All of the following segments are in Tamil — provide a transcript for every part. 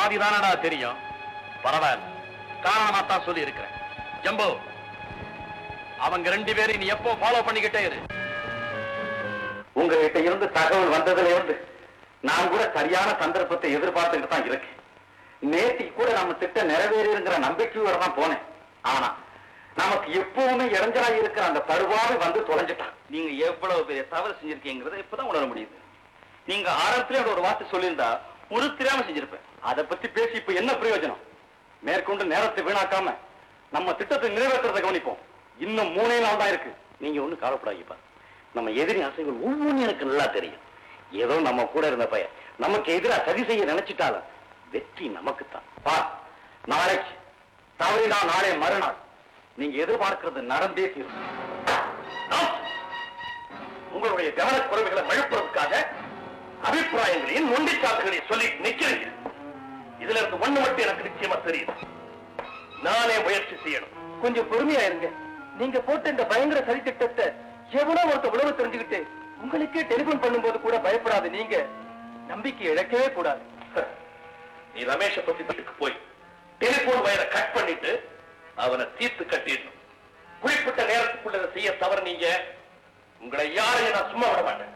பாதி தானடா தெரியும் பரவாயில்ல காரணமா தான் சொல்லி இருக்கிறேன் ஜம்போ அவங்க ரெண்டு பேரையும் நீ எப்போ ஃபாலோ பண்ணிக்கிட்டே இரு உங்ககிட்ட இருந்து தகவல் வந்ததுல இருந்து நான் கூட சரியான சந்தர்ப்பத்தை எதிர்பார்த்துக்கிட்டு தான் இருக்கேன் நேத்திக்கு கூட நம்ம திட்டம் நிறைவேறிங்கிற நம்பிக்கையோட தான் போனேன் ஆனா நமக்கு எப்பவுமே இடைஞ்சலா இருக்கிற அந்த பருவாவை வந்து தொலைஞ்சிட்டான் நீங்க எவ்வளவு பெரிய தவறு செஞ்சிருக்கீங்கிறத இப்பதான் உணர முடியுது நீங்க ஆரம்பத்திலே ஒரு வார்த்தை சொல்லியிருந்தா ஒரு தெரியாம செஞ்சிருப்பேன் அதை பத்தி பேசி இப்ப என்ன பிரயோஜனம் மேற்கொண்டு நேரத்தை வீணாக்காம நம்ம திட்டத்தை நிறைவேற்றுறதை கவனிப்போம் இன்னும் மூணே நாள் தான் இருக்கு நீங்க ஒண்ணு கவலைப்படாதீப்பா நம்ம எதிரி ஆசைகள் ஒவ்வொன்றும் எனக்கு நல்லா தெரியும் ஏதோ நம்ம கூட இருந்த பையன் நமக்கு எதிரா சதி செய்ய நினைச்சிட்டாலும் வெற்றி நமக்குத்தான் பா நாளைக்கு தவறினா நாளை மறுநாள் நீங்க எதிர்பார்க்கிறது நடந்தே தீரும் நாம் உங்களுடைய கவனக்குறைவுகளை மழுப்புறதுக்காக அபிப்பிராயங்களையும் நொண்டிச்சாக்குகளையும் சொல்லி நிக்கிறீங்க இதுல இருந்து ஒண்ணு மட்டும் எனக்கு நிச்சயமா தெரியும் நானே முயற்சி செய்யணும் கொஞ்சம் பொறுமையா இருங்க நீங்க போட்ட இந்த பயங்கர சதி திட்டத்தை எவனோ ஒருத்த உழவு தெரிஞ்சுக்கிட்டு உங்களுக்கே டெலிபோன் பண்ணும்போது கூட பயப்படாத நீங்க நம்பிக்கை இழக்கவே கூடாது நீ ரமேஷ பத்தி வீட்டுக்கு போய் டெலிபோன் வயரை கட் பண்ணிட்டு அவனை தீர்த்து கட்டிடணும் குறிப்பிட்ட நேரத்துக்குள்ள இதை செய்ய தவறு நீங்க உங்களை யாரையும் நான் சும்மா விட மாட்டேன்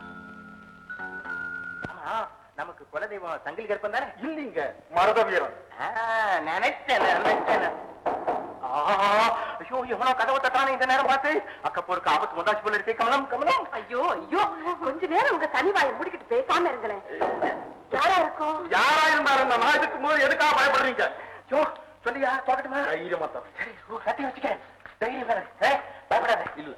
நமக்கு குலதெய்வம் சங்கிலி கருப்பன் தானே இல்லீங்க மரத வீரன் நினைச்சேன் நினைச்சேன் ஐயோ எவ்வளவு கதவை தட்டானே இந்த நேரம் பார்த்து அக்கப்போருக்கு ஆபத்து வந்தாச்சு போல இருக்கே கமலம் கமலம் ஐயோ ஐயோ கொஞ்ச நேரம் உங்க தனிவாயை முடிக்கிட்டு பேசாம இருங்களேன் யாரா இருக்கும் யாரா இருந்தாலும் இந்த நாட்டுக்கு போது எதுக்காக பயப்படுறீங்க ஐயோ சொல்லியா தோக்கட்டுமா தைரியமா தான் சரி ஓ, கட்டி வச்சுக்க தைரியம் வேற ஏ, பயப்படாத இல்ல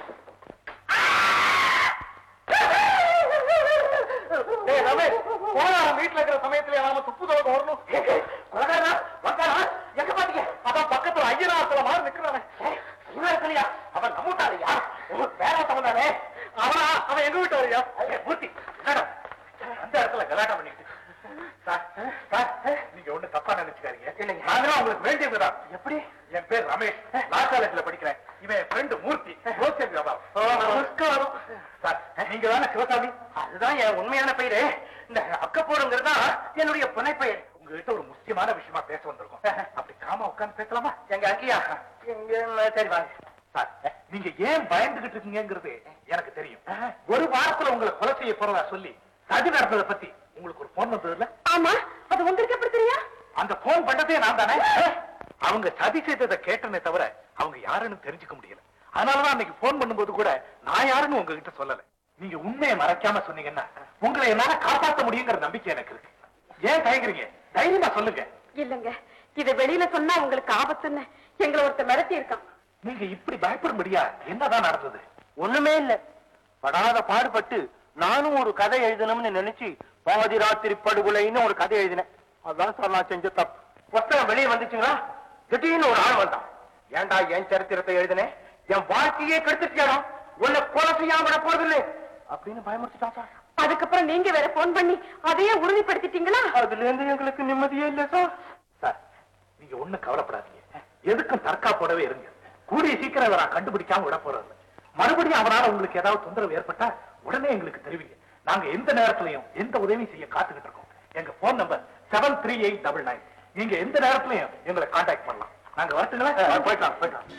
டேய், ரமேஷ், போனா வீட்டுல இருக்கிற சமயத்துல நாம துப்பு தோக்க வரணும் கொலகாரனா வந்தானா எங்க பாத்தீங்க அதான் பக்கத்துல ஐயனாத்துல மாதிரி நிக்கிறானே ஏய், இவன் இருக்கலையா அவன் நம்ம விட்டாரையா வேற ஒருத்தவன் தானே அவனா அவன் எங்க வீட்டாரியா ஐயா, மூர்த்தி என்னடா? அந்த இடத்துல கலாட்டம் பண்ணிட்டு சார், சார், நீங்க ஒண்ணு தப்பா நினைச்சுக்காதீங்க இல்லைங்க. நாங்களாம் உங்களுக்கு வேண்டியதுதான் எப்படி என் பேர் ரமேஷ் லா காலேஜ்ல படிக்கிறேன் இவன் என் ஃப்ரெண்டு மூர்த்தி ரோசியல் வியாபாரம் நமஸ்காரம் சார் நீங்க தானே சிவசாமி அதுதான் என் உண்மையான பெயரு இந்த அக்கப்போருங்கிறது தான் என்னுடைய புனை பெயர் உங்ககிட்ட ஒரு முக்கியமான விஷயமா பேச வந்திருக்கோம் அப்படி காம உட்கார்ந்து பேசலாமா எங்க அங்கியா எங்க சரி வாங்க சார் நீங்க ஏன் பயந்துகிட்டு இருக்கீங்கிறது எனக்கு தெரியும் ஒரு வாரத்துல உங்களை கொலை செய்ய போறதா சொல்லி சதி நடந்ததை பத்தி உங்களுக்கு ஒரு போன் வந்தது இல்ல ஆமா அது உங்களுக்கு எப்படி தெரியும் அந்த போன் பண்ணதே நான் தானே அவங்க சதி செய்ததை கேட்டனே தவிர அவங்க யாருன்னு தெரிஞ்சுக்க முடியல அதனாலதான் அன்னைக்கு போன் பண்ணும்போது கூட நான் யாருன்னு உங்ககிட்ட சொல்லல நீங்க உண்மையை மறைக்காம சொன்னீங்கன்னா உங்களை என்னால காப்பாத்த முடியுங்கிற நம்பிக்கை எனக்கு இருக்கு ஏன் தயங்குறீங்க தைரியமா சொல்லுங்க இல்லங்க இத வெளியில சொன்னா உங்களுக்கு ஆபத்துன்னு எங்களை ஒருத்த மிரட்டி இருக்கான் நீங்க இப்படி பயப்படும்படியா என்னதான் நடந்தது ஒண்ணுமே இல்ல படாத பாடுபட்டு நானும் ஒரு கதை எழுதணும்னு நினைச்சு பாதி ராத்திரி படுகொலைன்னு ஒரு கதை எழுதினேன் அதான் சார் நான் செஞ்ச தப்பு புத்தகம் வெளியே வந்துச்சுங்களா திடீர்னு ஒரு ஆள் வந்தான் ஏன்டா என் சரித்திரத்தை எழுதினேன் என் வாழ்க்கையே கெடுத்துட்டியாடா உன்னை கொலை செய்யாம விட போறதில்லை அப்படின்னு பயமுறுத்திட்டான் சார் அதுக்கப்புறம் நீங்க வேற போன் பண்ணி அதையே உறுதிப்படுத்திட்டீங்களா அதுல இருந்து எங்களுக்கு நிம்மதியே இல்ல சார் சார் நீங்க ஒண்ணும் கவலைப்படாதீங்க எதுக்கும் தற்காப்போடவே இருங்க கூடிய சீக்கிரம் இவரை நான் கண்டுபிடிக்காம விட போறது மறுபடியும் அவரால உங்களுக்கு ஏதாவது தொந்தரவு ஏற்பட்டா உடனே எங்களுக்கு தெரிவிங்க நாங்க எந்த நேரத்திலையும் எந்த உதவியும் செய்ய காத்துக்கிட்டு இருக்கோம் எங்க phone number seven three eight double nine நீங்க எந்த நேரத்திலையும் எங்களை காண்டாக்ட் பண்ணலாம் நாங்க வரட்டுங்களா போயிட்டலாம் போயிட்டலாம்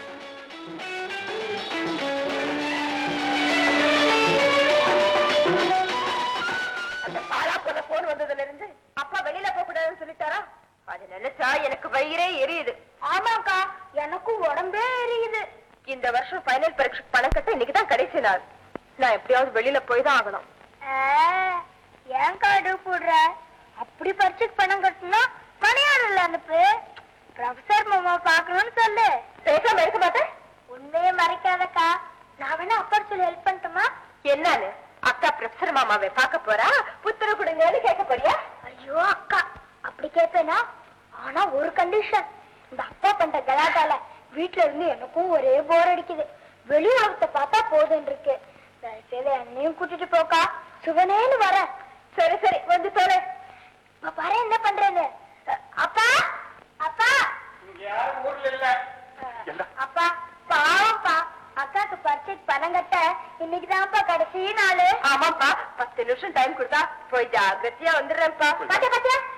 அந்த பாலாப்பத போன் வந்ததுல இருந்து அப்பா வெளியில போக கூடாதுன்னு சொல்லிட்டாரா அது நினைச்சா எனக்கு வயிறே எரியுது ஆமாக்கா எனக்கும் உடம்பே எரியுது இந்த வருஷம் ஃபைனல் பரீட்சை பணம் கட்ட இன்னைக்கு தான் கடைசி நாள் நான் எப்படியாவது வெளியில போய் தான் ஆகணும் ஏன் காடு போடுற அப்படி பரிச்சுக்கு பணம் கட்டணும் பணியாளர்ல அனுப்பு ப்ரொஃபசர் மாமா பார்க்கணும்னு சொல்லு பேசாம இருக்க மாட்டேன் உண்மையை மறைக்காதக்கா நான் வேணா அப்பா சொல்லி ஹெல்ப் பண்ணட்டுமா என்னன்னு அக்கா ப்ரொஃபசர் மாமாவை பார்க்க போறா உத்தரவு கொடுங்கன்னு கேட்க போறியா ஐயோ அக்கா அப்படி கேட்பேனா ஆனா ஒரு கண்டிஷன் இந்த அப்பா பண்ற கலாட்டால வீட்ல இருந்து எனக்கும் ஒரே போர் அடிக்குது வெளி உலகத்தை பார்த்தா போதும் இருக்கு தயவுசெய்து என்னையும் கூட்டிட்டு போக்கா சுவனேன்னு வரேன் சரி சரி வந்து தோலை இப்ப பாரு என்ன பண்றேன்னு அ- அப்பா அப்பா அப்பா பாவம்ப்பா அக்காக்கு பரிச்சைக்கு பணம் கட்ட இன்னைக்குதான்ப்பா கடைசி நாளு ஆமாப்பா பத்து நிமிஷம் டைம் கொடுத்தா போய் ஜாகிரதையா வந்துடுறேன்ப்பா பாத்தியா பாத்தியா